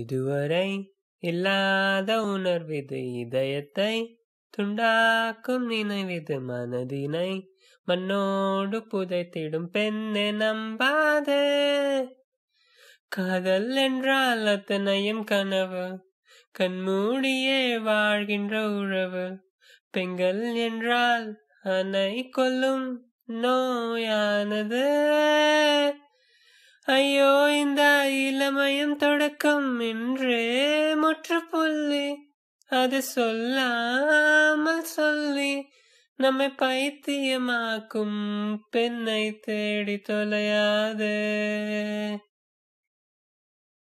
இதுவரை இல்லாத உணர்விது இதயத்தை துண்டாக்கும் நினைவிது மனதினை மண்ணோடு புதைத்திடும் பெண்ணை நம்பாதே காதல் என்றால் அத்தனையும் கனவு கண்மூடியே வாழ்கின்ற உறவு பெண்கள் என்றால் அணை கொள்ளும் நோயானது ஐயோ இந்த இளமயம் தொடக்கம் என்றே முற்றுப்புள்ளி அது சொல்லாமல் சொல்லி நம்மை பைத்தியமாக்கும் பெண்ணை தேடி தொலையாதே